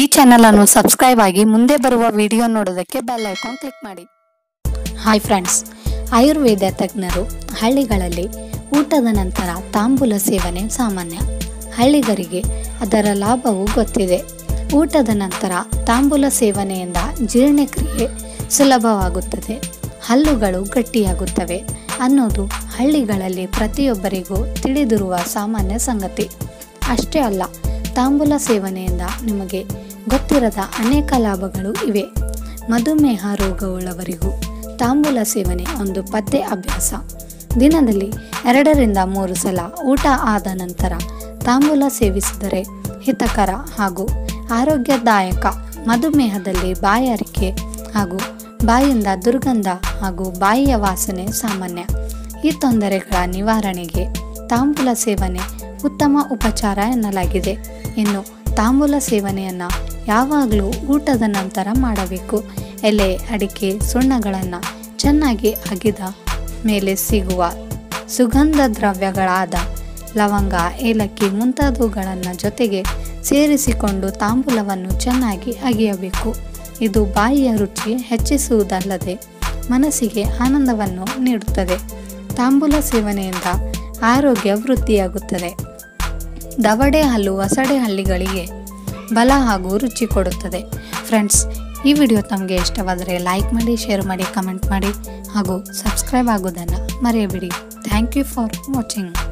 ಈ ಚಾನೆಲ್ ಅನ್ನು ಸಬ್ಸ್ಕ್ರೈಬ್ ಆಗಿ ಮುಂದೆ ಬರುವ ವಿಡಿಯೋ ನೋಡೋದಕ್ಕೆ ಬೆಲ್ ಐಕಾನ್ ಕ್ಲಿಕ್ ಮಾಡಿ ಹಾಯ್ ಫ್ರೆಂಡ್ಸ್ ಆಯುರ್ವೇದ ತಜ್ಞರು ಹಳ್ಳಿಗಳಲ್ಲಿ ಊಟದ ನಂತರ ತಾಂಬೂಲ ಸೇವನೆ ಸಾಮಾನ್ಯ ಹಳ್ಳಿಗರಿಗೆ ಅದರ ಲಾಭವು ಗೊತ್ತಿದೆ ಊಟದ ನಂತರ ತಾಂಬೂಲ ಸೇವನೆಯಿಂದ ಜೀರ್ಣಕ್ರಿಯೆ ಸುಲಭವಾಗುತ್ತದೆ ಹಲ್ಲುಗಳು ಗಟ್ಟಿಯಾಗುತ್ತವೆ ಅನ್ನೋದು ಹಳ್ಳಿಗಳಲ್ಲಿ ಪ್ರತಿಯೊಬ್ಬರಿಗೂ ತಿಳಿದಿರುವ ಸಾಮಾನ್ಯ ಸಂಗತಿ ಅಷ್ಟೇ ಅಲ್ಲ ತಾಂಬೂಲ ಸೇವನೆಯಿಂದ ನಿಮಗೆ ಗೊತ್ತಿರದ ಅನೇಕ ಲಾಭಗಳು ಇವೆ ಮಧುಮೇಹ ರೋಗವುಳ್ಳವರಿಗೂ ತಾಂಬೂಲ ಸೇವನೆ ಒಂದು ಪದ್ಯ ಅಭ್ಯಾಸ ದಿನದಲ್ಲಿ ಎರಡರಿಂದ ಮೂರು ಸಲ ಊಟ ಆದ ನಂತರ ತಾಂಬೂಲ ಸೇವಿಸಿದರೆ ಹಿತಕರ ಹಾಗೂ ಆರೋಗ್ಯದಾಯಕ ಮಧುಮೇಹದಲ್ಲಿ ಬಾಯಾರಿಕೆ ಹಾಗೂ ಬಾಯಿಂದ ದುರ್ಗಂಧ ಹಾಗೂ ಬಾಯಿಯ ವಾಸನೆ ಸಾಮಾನ್ಯ ಈ ತೊಂದರೆಗಳ ನಿವಾರಣೆಗೆ ತಾಂಬೂಲ ಸೇವನೆ ಉತ್ತಮ ಉಪಚಾರ ಎನ್ನಲಾಗಿದೆ ಇನ್ನು ತಾಂಬೂಲ ಸೇವನೆಯನ್ನು ಯಾವಾಗಲೂ ಊಟದ ನಂತರ ಮಾಡಬೇಕು ಎಲೆ ಅಡಿಕೆ ಸುಣ್ಣಗಳನ್ನು ಚೆನ್ನಾಗಿ ಅಗಿದ ಮೇಲೆ ಸಿಗುವ ಸುಗಂಧ ದ್ರವ್ಯಗಳಾದ ಲವಂಗ ಏಲಕ್ಕಿ ಮುಂತಾದವುಗಳನ್ನು ಜೊತೆಗೆ ಸೇರಿಸಿಕೊಂಡು ತಾಂಬೂಲವನ್ನು ಚೆನ್ನಾಗಿ ಅಗಿಯಬೇಕು ಇದು ಬಾಯಿಯ ರುಚಿ ಹೆಚ್ಚಿಸುವುದಲ್ಲದೆ ಮನಸ್ಸಿಗೆ ಆನಂದವನ್ನು ನೀಡುತ್ತದೆ ತಾಂಬೂಲ ಸೇವನೆಯಿಂದ ಆರೋಗ್ಯ ವೃದ್ಧಿಯಾಗುತ್ತದೆ ದವಡೆ ಹಲ್ಲು ಹೊಸಡೆ ಹಳ್ಳಿಗಳಿಗೆ ಬಲ ಹಾಗೂ ರುಚಿ ಕೊಡುತ್ತದೆ ಫ್ರೆಂಡ್ಸ್ ಈ ವಿಡಿಯೋ ತಮಗೆ ಇಷ್ಟವಾದರೆ ಲೈಕ್ ಮಾಡಿ ಶೇರ್ ಮಾಡಿ ಕಮೆಂಟ್ ಮಾಡಿ ಹಾಗೂ ಸಬ್ಸ್ಕ್ರೈಬ್ ಆಗೋದನ್ನು ಮರೆಯಬೇಡಿ ಥ್ಯಾಂಕ್ ಯು ಫಾರ್ ವಾಚಿಂಗ್